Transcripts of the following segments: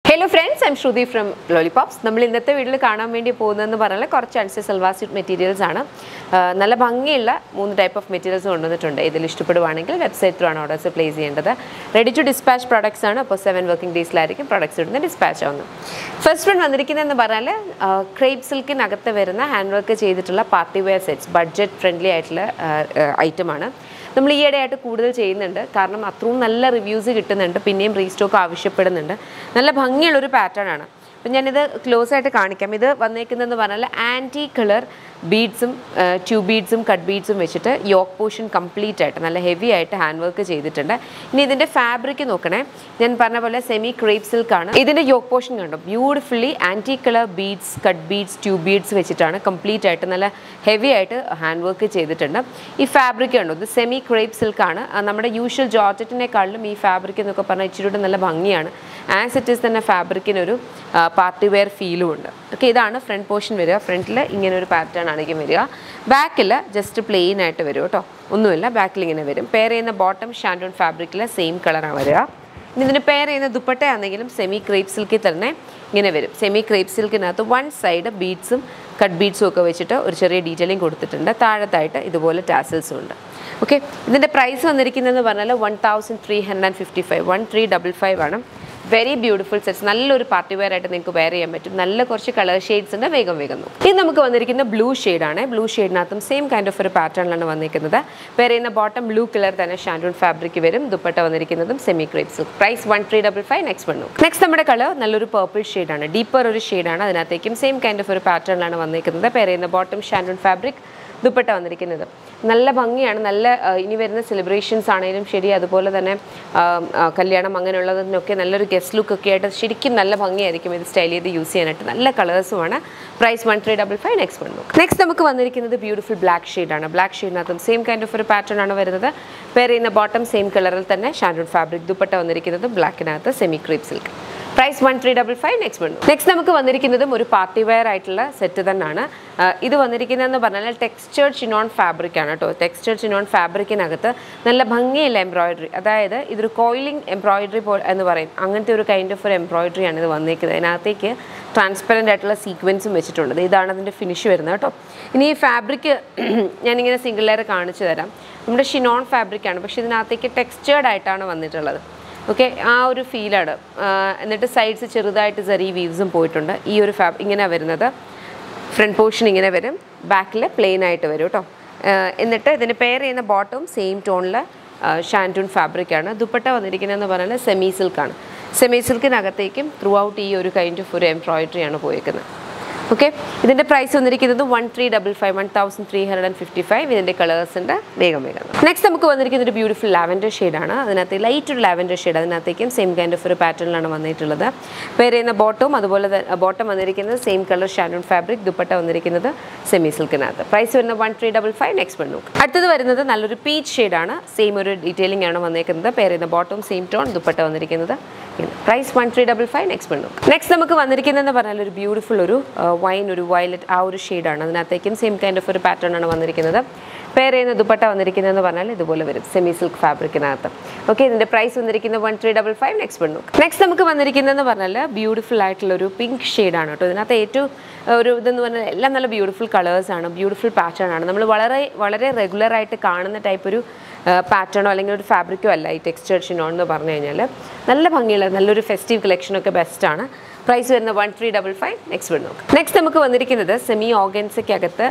hello friends I'm Shruti from lollipops നമ്മൾ ഇന്നത്തെ വീട്ടിൽ കാണാൻ വേണ്ടി പോകുന്നതെന്ന് പറഞ്ഞാൽ കുറച്ച് അൺസി സൽവാർ സ്യൂട്ട് മെറ്റീരിയൽസ് ആണ് ആ, നല്ല ഭംഗിയുള്ള മൂന്ന് ടൈപ്പ് ഓഫ് മെറ്റീരിയൽസ് കൊണ്ടുവന്നിട്ടുണ്ട് ഇതിൽ ഇഷ്ടപ്പെടുവാണെങ്കിൽ വെബ്സൈറ്റ് ത്രൂ ആണ് ഓർഡേഴ്സ് പ്ലേസ് ചെയ്യേണ്ടത് റെഡി ടു ഡിസ്പാച്ച് പ്രോഡക്ട്സ് ആണ് അപ്പോൾ സെവൻ വർക്കിംഗ് ഡേയ്സിലായിരിക്കും പ്രോഡക്ട്സ് ഇടുന്നത് ഡിസ്പാച്ച് ആവുന്നത് ഫസ്റ്റ് വൺ വന്നിരിക്കുന്നതെന്ന് പറഞ്ഞാൽ ക്രേപ്പ് സിൽക്കിനകത്ത് വരുന്ന ഹാൻഡ് വർക്ക് ചെയ്തിട്ടുള്ള party wear sets budget friendly ആയിട്ടുള്ള ഐറ്റമാണ് നമ്മൾ ഈയിടെയായിട്ട് കൂടുതൽ ചെയ്യുന്നുണ്ട് കാരണം അത്രയും നല്ല റിവ്യൂസ് കിട്ടുന്നുണ്ട് പിന്നെയും റീസ്റ്റോക്ക് ആവശ്യപ്പെടുന്നുണ്ട് നല്ല ഭംഗിയുള്ളൊരു പാറ്റേൺ ആണ് അപ്പം ഞാനിത് ക്ലോസ് ആയിട്ട് കാണിക്കാം ഇത് വന്നേക്കുന്നതെന്ന് പറഞ്ഞാൽ ആൻറ്റി കളർ ബീഡ്സും ട്യൂബ് ബീഡ്സും കട്ട് ബീഡ്സും വെച്ചിട്ട് യോക്ക് പോർഷൻ കംപ്ലീറ്റ് ആയിട്ട് നല്ല ഹെവി ആയിട്ട് ഹാൻഡ് വർക്ക് ചെയ്തിട്ടുണ്ട് ഇനി ഇതിൻ്റെ ഫാബ്രിക് നോക്കണേ ഞാൻ പറഞ്ഞ പോലെ സെമി ക്രേപ്പ് സിൽക്ക് ആണ് ഇതിൻ്റെ യോക്ക് പോർഷൻ കണ്ടോ beautifully antique colour beads cut beads tube beads വെച്ചിട്ടാണ് കംപ്ലീറ്റ് ആയിട്ട് നല്ല ഹെവി ആയിട്ട് ഹാൻഡ് വർക്ക് ചെയ്തിട്ടുണ്ട് ഈ ഫാബ്രിക് കണ്ടോ ഇത് സെമി ക്രേപ്പ് സിൽക്ക് ആണ് ആ, നമ്മുടെ യൂഷ്വൽ ജോർജറ്റിനെക്കാളിലും ഈ ഫാബ്രിക് എന്നൊക്കെ പറഞ്ഞാൽ ഇച്ചിരി കൂടെ നല്ല ഭംഗിയാണ് ആസ് ഇറ്റ് ഈസ് തന്നെ ഫാബ്രിക്കിനൊരു പാർട്ടി വെയർ ഫീലും ഉണ്ട് ഓക്കെ ഇതാണ് ഫ്രണ്ട് പോർഷൻ വരിക ഫ്രണ്ടിൽ ഇങ്ങനെ ഒരു പാറ്റേൺ ആയിരിക്കും വരിക ബാക്കിൽ ജസ്റ്റ് പ്ലെയിൻ ആയിട്ട് വരും കേട്ടോ ഒന്നുമില്ല ബാക്കിൽ ഇങ്ങനെ വരും പെയർ ചെയ്യുന്ന ബോട്ടം ഷാൻഡോൺ ഫാബ്രിക്കിൽ സെയിം കളറാണ് വരിക ഇനി ഇതിന് പെയർ ചെയ്യുന്ന ദുപ്പട്ടയാണെങ്കിലും സെമി ക്രേപ്പ് സിൽക്കിൽ തന്നെ ഇങ്ങനെ വരും സെമി ക്രേപ്പ് സിൽക്കിനകത്ത് വൺ സൈഡ് ബീഡ്സും കട്ട് ബീഡ്സും ഒക്കെ വെച്ചിട്ട് ഒരു ചെറിയ ഡീറ്റെയിലിംഗ് കൊടുത്തിട്ടുണ്ട് താഴത്തായിട്ട് ഇതുപോലെ ടാസൽസും ഉണ്ട് ഓക്കെ ഇതിൻ്റെ പ്രൈസ് വന്നിരിക്കുന്നതെന്ന് പറഞ്ഞാൽ one thousand three hundred and fifty five one three double five ആണ് വെരി ബ്യൂട്ടിഫുൾ സെറ്റ്സ് നല്ലൊരു പാർട്ടി വെയർ ആയിട്ട് നിങ്ങൾക്ക് വെയർ ചെയ്യാൻ പറ്റും നല്ല കുറച്ച് കളർ ഷെയ്ഡ്സ് ഉണ്ട് വേഗം വേഗം നോക്കും ഇത് നമുക്ക് വന്നിരിക്കുന്ന ബ്ലൂ ആണ് ബ്ലൂ ഷെയ്ഡിനകത്തും സെയിം കൈൻഡ് ഓഫ് ഒരു പാറ്റേണിലാണ് വന്നിരിക്കുന്നത് വെയർ ചെയ്യുന്ന ബോട്ടം ബ്ലൂ കളർ തന്നെ ഷാൻഡൂൺ ഫാബ്രിക് വരും ദുപ്പട്ട വന്നിരിക്കുന്നതും semi crepe silk price one three double five next one നോക്കും നെക്സ്റ്റ് നമ്മുടെ കളർ നല്ലൊരു പേർപ്പിൾ ഷെയ്ഡാണ് ഡീപ്പർ ഒരു ഷെയ്ഡാണ് അതിനകത്തേക്കും സെയിം കൈൻഡ് ഓഫ് ഒരു പാറ്റേണിലാണ് വന്നിരിക്കുന്നത് പെയർ ചെയ്യുന്ന ബോട്ടം ഷാൻഡൂൺ ഫാബ്രിക് ദുപ്പട്ട വന്നിരിക്കുന്നത് നല്ല ഭംഗിയാണ് നല്ല ആ, ഇനി വരുന്ന സെലിബ്രേഷൻസ് ആണെങ്കിലും ശരി അതുപോലെ തന്നെ ആ, ആ, കല്യാണം അങ്ങനെയുള്ളതിനൊക്കെ നല്ലൊരു ഗസ്റ്റ് ലുക്ക് ഒക്കെ ആയിട്ട് ശരിക്കും നല്ല ഭംഗിയായിരിക്കും ഇത് സ്റ്റൈൽ ചെയ്ത് യൂസ് ചെയ്യാനായിട്ട് നല്ല കളേഴ്സുമാണ് price one three double five next one next നമുക്ക് വന്നിരിക്കുന്നത് ബ്യൂട്ടിഫുൾ ബ്ലാക്ക് ഷെയ്ഡാണ് ബ്ലാക്ക് ഷെയ്ഡിനകത്തും സെയിം കൈൻഡ് ഓഫ് ഒരു പാറ്റേൺ ആണ് വരുന്നത് പെയർ ചെയ്യുന്ന ബോട്ടം സെയിം കളറിൽ തന്നെ ഷാൻഡൂൺ ഫാബ്രിക് ദുപ്പട്ട വന്നിരിക്കുന്നത് ബ്ലാക്കിനകത്ത് semi crepe silk price one three double five next one next നമുക്ക് വന്നിരിക്കുന്നതും ഒരു പാർട്ടി വെയർ ആയിട്ടുള്ള സെറ്റ് തന്നെയാണ് ആ, ഇത് വന്നിരിക്കുന്നതെന്ന് പറഞ്ഞാൽ ടെക്സ്ചേർഡ് ചിനോൺ ഫാബ്രിക് ആണ് കേട്ടോ ടെക്സ്ചേർഡ് ചിനോൺ ഫാബ്രിക്കിനകത്ത് നല്ല ഭംഗിയുള്ള എംബ്രോയിഡറി അതായത് ഇതൊരു കോയിലിംഗ് എംബ്രോയിഡറി പോ എന്ന് പറയും അങ്ങനത്തെ ഒരു കൈൻഡ് ഓഫ് ഒരു എംബ്രോയിഡറി ആണ് ഇത് വന്നിരിക്കുന്നത് അതിനകത്തേക്ക് ട്രാൻസ്പെറൻ്റ് ആയിട്ടുള്ള സീക്വൻസും വെച്ചിട്ടുണ്ട് ദേ ഇതാണ് അതിൻ്റെ ഫിനിഷ് വരുന്നത് കേട്ടോ ഇനി ഈ ഫാബ്രിക് ഞാനിങ്ങനെ സിംഗിൾ ലെയർ കാണിച്ചു തരാം നമ്മുടെ ഷിനോൺ ഫാബ്രിക് ആണ് പക്ഷേ ഇതിനകത്തേക്ക് ടെക്സ്ചേർഡ് ആയിട്ടാണ് വന്നിട്ടുള്ളത് ഓക്കെ ആ ഒരു ഫീലാണ് എന്നിട്ട് സൈഡ്സ് ചെറുതായിട്ട് ചെറിയ വീവ്സും പോയിട്ടുണ്ട് ഈ ഒരു ഫാബ് ഇങ്ങനെ വരുന്നത് ഫ്രണ്ട് പോർഷൻ ഇങ്ങനെ വരും ബാക്കിൽ പ്ലെയിൻ ആയിട്ട് വരും കേട്ടോ എന്നിട്ട് ഇതിന് പെയർ ചെയ്യുന്ന ബോട്ടവും സെയിം ടോണിൽ ഷാൻറ്റൂൺ ഫാബ്രിക്കാണ് ദുപ്പട്ട വന്നിരിക്കുന്നതെന്ന് പറഞ്ഞാൽ സെമി സിൽക്കാണ് സെമി സിൽക്കിനകത്തേക്കും ത്രൂ ഔട്ട് ഈ ഒരു കൈൻഡ് ഓഫ് ഒരു എംബ്രോയിഡറിയാണ് പോയിരിക്കുന്നത് ഓക്കെ ഇതിൻ്റെ പ്രൈസ് വന്നിരിക്കുന്നത് one three double five one thousand three hundred and fifty five ഇതിൻ്റെ കളേഴ്സിൻ്റെ വേഗം വേഗം നെക്സ്റ്റ് നമുക്ക് വന്നിരിക്കുന്ന ഒരു ബ്യൂട്ടിഫുൾ ലാവൻഡർ ഷെയ്ഡാണ് അതിനകത്ത് ലൈറ്റ് ഒരു ലാവൻഡർ ഷെയ്ഡ് അതിനകത്തേക്കും സെയിം കൈൻഡ് ഓഫ് ഒരു പാറ്റേണിലാണ് വന്നിട്ടുള്ളത് പേര് ചെയ്യുന്ന ബോട്ടവും അതുപോലെ ബോട്ടം വന്നിരിക്കുന്നത് same colour shantoon fabric dupatta വന്നിരിക്കുന്നത് സെമി സിൽക്കിനകത്ത് പ്രൈസ് വരുന്നത് one three double five next one നോക്ക് അടുത്തത് വരുന്നത് നല്ലൊരു പീച്ച് ഷെയ്ഡാണ് സെയിം ഒരു ഡീറ്റെയിലിംഗ് ആണ് വന്നിരിക്കുന്നത് പേര് ചെയ്യുന്ന ബോട്ടവും സെയിം ടോൺ ദുപ്പട്ട വന്നിരിക്കുന്നത് price one three double five next one നോക്ക് നെക്സ്റ്റ് നമുക്ക് വന്നിരിക്കുന്നതെന്ന് പറഞ്ഞാൽ ഒരു ബ്യൂട്ടിഫുൾ ഒരു വൈൻ ഒരു വയലറ്റ് ആ ഒരു ഷെയ്ഡാണ് അതിനകത്തേക്കും സെയിം കൈൻഡ് ഓഫ് ഒരു പാറ്റേൺ ആണ് വന്നിരിക്കുന്നത് പെയർ ചെയ്യുന്ന ദുപ്പട്ട വന്നിരിക്കുന്നതെന്ന് പറഞ്ഞാൽ ഇതുപോലെ വരും സെമി സിൽക്ക് ഫാബ്രിക്കിനകത്ത് ഓക്കെ ഇതിൻ്റെ പ്രൈസ് വന്നിരിക്കുന്നത് one three double five next one നോക്ക് നെക്സ്റ്റ് നമുക്ക് വന്നിരിക്കുന്നതെന്ന് പറഞ്ഞാൽ ബ്യൂട്ടിഫുൾ ആയിട്ടുള്ള ഒരു പിങ്ക് ഷെയ്ഡാണ് കേട്ടോ ഇതിനകത്ത് ഏറ്റവും ഒരു ഇതെന്ന് പറഞ്ഞാൽ എല്ലാം നല്ല ബ്യൂട്ടിഫുൾ കളേഴ്സാണ് ബ്യൂട്ടിഫുൾ പാറ്റേൺ ആണ് നമ്മൾ വളരെ വളരെ റെഗുലർ ആയിട്ട് കാണുന്ന ടൈപ്പ് ഒരു പാറ്റേണോ അല്ലെങ്കിൽ ഒരു ഫാബ്രിക്കോ അല്ല ഈ ടെക്സ്ചർ ഷിനോൺ എന്ന് പറഞ്ഞു കഴിഞ്ഞാൽ നല്ല ഭംഗിയുള്ള നല്ലൊരു ഫെസ്റ്റീവ് കളക്ഷനൊക്കെ ബെസ്റ്റാണ് പ്രൈസ് വരുന്നത് one three double five next one നോക്ക് നെക്സ്റ്റ് നമുക്ക് വന്നിരിക്കുന്നത് സെമി ഓർഗൻസയ്ക്കകത്ത്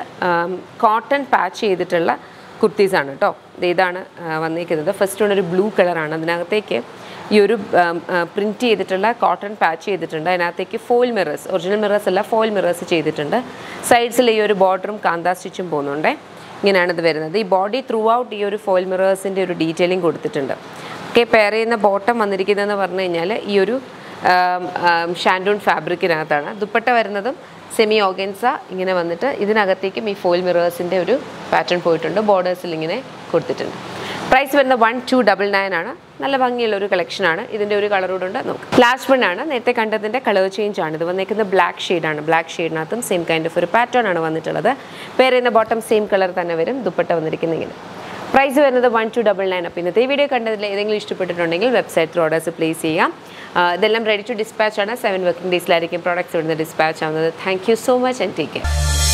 കോട്ടൺ പാച്ച് ചെയ്തിട്ടുള്ള കുർത്തീസാണ് കേട്ടോ ഇത് ഇതാണ് ആ, വന്നിരിക്കുന്നത് ഫസ്റ്റ് വൺ ഒരു ബ്ലൂ കളറാണ് അതിനകത്തേക്ക് ഈ ഒരു പ്രിൻറ്റ് ചെയ്തിട്ടുള്ള കോട്ടൺ പാച്ച് ചെയ്തിട്ടുണ്ട് അതിനകത്തേക്ക് ഫോയിൽ മിറേഴ്സ് ഒറിജിനൽ മിറേഴ്സ് അല്ല ഫോയിൽ മിറേഴ്സ് ചെയ്തിട്ടുണ്ട് സൈഡ്സിൽ ഈ ഒരു ബോർഡറും കാന്താ സ്റ്റിച്ചും പോകുന്നുണ്ട് ഇങ്ങനെയാണ് ഇത് വരുന്നത് ഈ ബോഡി ത്രൂ ഔട്ട് ഈ ഒരു ഫോയിൽ മിറേഴ്സിൻ്റെ ഒരു ഡീറ്റെയിലിംഗ് കൊടുത്തിട്ടുണ്ട് ഓക്കെ പെയർ ചെയ്യുന്ന ബോട്ടം വന്നിരിക്കുന്നതെന്ന് പറഞ്ഞു കഴിഞ്ഞാൽ ഈ ഒരു ഷാൻഡൂൺ ഫാബ്രിക്കിനകത്താണ് ദുപ്പട്ട വരുന്നതും സെമി ഓർഗൻസ ഇങ്ങനെ വന്നിട്ട് ഇതിനകത്തേക്കും ഈ ഫോയിൽ മിറേഴ്സിൻ്റെ ഒരു പാറ്റേൺ പോയിട്ടുണ്ട് ബോർഡേഴ്സിൽ ഇങ്ങനെ കൊടുത്തിട്ടുണ്ട് പ്രൈസ് വരുന്ന വൺ ടു ഡബിൾ നയൻ ആണ് നല്ല ഭംഗിയുള്ള ഒരു കളക്ഷനാണ് ഇതിൻ്റെ ഒരു കളറോടുണ്ട് നമുക്ക് ലാസ്റ്റ് വൺ ആണ് നേരത്തെ കണ്ടതിൻ്റെ കളർ ചേഞ്ച് ആണ് ഇത് വന്നേക്കുന്നത് ബ്ലാക്ക് ഷെയ്ഡാണ് ബ്ലാക്ക് ഷെയ്ഡിനകത്തും സെയിം കൈൻഡ് ഓഫ് ഒരു പാറ്റേൺ ആണ് വന്നിട്ടുള്ളത് പേര് ചെയ്യുന്ന ബോട്ടം സെയിം കളർ തന്നെ വരും ദുപ്പട്ട വന്നിരിക്കുന്ന ഇങ്ങനെ പ്രൈസ് വരുന്നത് വൺ ടു ഡബിൾ നയൻ അപ്പോൾ ഇന്നത്തെ ഈ വീഡിയോ കണ്ടതിൽ ഏതെങ്കിലും ഇഷ്ടപ്പെട്ടിട്ടുണ്ടെങ്കിൽ വെബ്സൈറ്റ് ത്രൂ ഓർഡേഴ്സ് പ്ലേസ് ചെയ്യാം ആ, ഇതെല്ലാം റെഡി ടു ഡിസ്പാച്ച് ആണ് സെവൻ വർക്കിംഗ് ഡേയ്സിലായിരിക്കും പ്രോഡക്റ്റ്സ് ഇവിടുന്ന് ഡിസ്പാച്ച് ആവുന്നത് thank you so much and take care